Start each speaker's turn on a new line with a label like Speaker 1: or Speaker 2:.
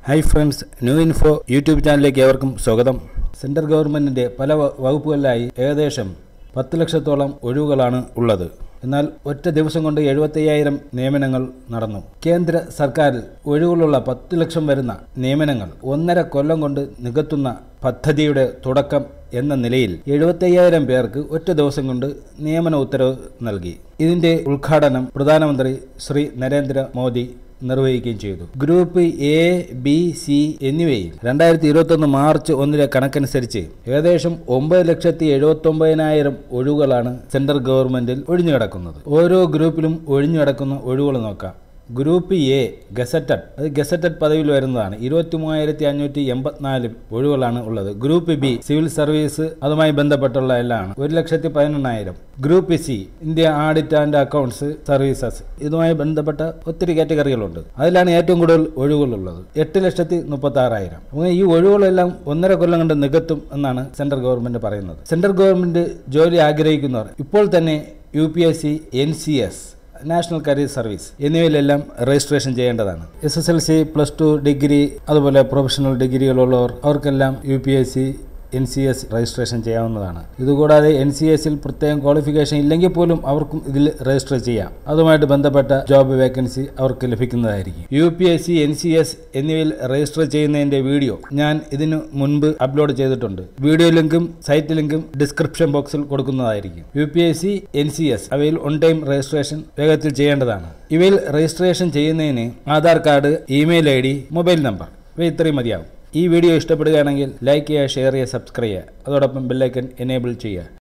Speaker 1: hi friends new info YouTube ചാനലിലേക്ക് ഏവർക്കും സ്വാഗതം സെൻട്രൽ ഗവൺമെൻറ്റിൻ്റെ പല വ- വകുപ്പുകളിലായി ഏകദേശം പത്ത് ലക്ഷത്തോളം ഒഴിവുകളാണ് ഉള്ളത് എന്നാൽ ഒറ്റ ദിവസം കൊണ്ട് എഴുപത്തയ്യായിരം നിയമനങ്ങൾ നടന്നു കേന്ദ്ര സർക്കാരിൽ ഒഴിവുകളുള്ള പത്ത് ലക്ഷം വരുന്ന നിയമനങ്ങൾ ഒന്നര കൊല്ലം കൊണ്ട് നികത്തുന്ന പദ്ധതിയുടെ തുടക്കം എന്ന നിലയിൽ എഴുപത്തയ്യായിരം പേർക്ക് ഒറ്റ ദിവസം കൊണ്ട് നിയമന ഉത്തരവ് നൽകി ഇതിന്റെ ഉദ്ഘാടനം പ്രധാനമന്ത്രി ശ്രീ നരേന്ദ്ര മോദി നിർവഹിക്കുകയും ചെയ്തു ഗ്രൂപ്പ് എ ബി സി എന്നിവയിൽ രണ്ടായിരത്തി ഇരുപത്തൊന്ന് മാർച്ച് ഒന്നിലെ കണക്കനുസരിച്ച് ഏകദേശം ഒമ്പത് ലക്ഷത്തി എഴുപത്തി ഒമ്പതിനായിരം ഒഴിവുകളാണ് സെൻട്രൽ ഗവൺമെന്റിൽ ഒഴിഞ്ഞു കിടക്കുന്നത് ഓരോ ഗ്രൂപ്പിലും ഒഴിഞ്ഞു കിടക്കുന്ന ഒഴിവുകൾ നോക്കാം ഗ്രൂപ്പ് എ ഗസറ്റഡ് അത് ഗസറ്റഡ് പദവിയിൽ വരുന്നതാണ് ഇരുപത്തി മൂവായിരത്തി അഞ്ഞൂറ്റി എൺപത്തിനാല് ഒഴിവുകളാണ് ഉള്ളത് ഗ്രൂപ്പ് ബി സിവിൽ സർവീസ് അതുമായി ബന്ധപ്പെട്ടുള്ള എല്ലാമാണ് ഒരു ലക്ഷത്തി പതിനെണ്ണായിരം group C India audit and accounts services ഇതുമായി ബന്ധപ്പെട്ട ഒത്തിരി കാറ്റഗറികളുണ്ട് അതിലാണ് ഏറ്റവും കൂടുതൽ ഒഴിവുകളുള്ളത് എട്ട് ലക്ഷത്തി മുപ്പത്തി ആറായിരം അങ്ങനെ ഈ ഒഴിവുകളെല്ലാം ഒന്നര കൊല്ലം കൊണ്ട് നികത്തും എന്നാണ് സെൻട്രൽ ഗവൺമെന്റ് പറയുന്നത് സെൻട്രൽ ഗവൺമെന്റ് ജോലി ആഗ്രഹിക്കുന്നവർ ഇപ്പോൾ തന്നെ U P S C N C S national career service എന്നിവയിലെല്ലാം രജിസ്ട്രേഷൻ ചെയ്യേണ്ടതാണ് S S L C plus two degree അതുപോലെ പ്രൊഫഷണൽ ഡിഗ്രികളുള്ളവർ അവർക്കെല്ലാം U P S C N C S registration ചെയ്യാവുന്നതാണ് ഇതുകൂടാതെ എൻ സി എസിൽ പ്രത്യേകം ക്വാളിഫിക്കേഷൻ ഇല്ലെങ്കിൽ പോലും അവർക്കും ഇതിൽ രജിസ്റ്റർ ചെയ്യാം അതുമായിട്ട് ബന്ധപ്പെട്ട ജോബ് വേക്കൻസി അവർക്ക് ലഭിക്കുന്നതായിരിക്കും U P S C N C S എന്നിവയിൽ രജിസ്റ്റർ ചെയ്യുന്നതിന്റെ വീഡിയോ ഞാൻ ഇതിനു മുൻപ് അപ്ലോഡ് ചെയ്തിട്ടുണ്ട് വീഡിയോ ലിങ്കും സൈറ്റ് ലിങ്കും ഡിസ്ക്രിപ്ഷൻ ബോക്സിൽ കൊടുക്കുന്നതായിരിക്കും U P S C N C S അവയിൽ ഓൺ ടൈം രജിസ്ട്രേഷൻ വേഗത്തിൽ ചെയ്യേണ്ടതാണ് ഇവയിൽ രജിസ്ട്രേഷൻ ചെയ്യുന്നതിന് Aadhaar card email I D mobile number ഇവ ഇത്രയും മതിയാവും ഈ വീഡിയോ ഇഷ്ടപ്പെടുകയാണെങ്കിൽ ലൈക്ക് ചെയ്യുക ഷെയർ ചെയ്യുക സബ്സ്ക്രൈബ് ചെയ്യുക അതോടൊപ്പം ബെല്ലൈക്കൻ എനേബിൾ ചെയ്യുക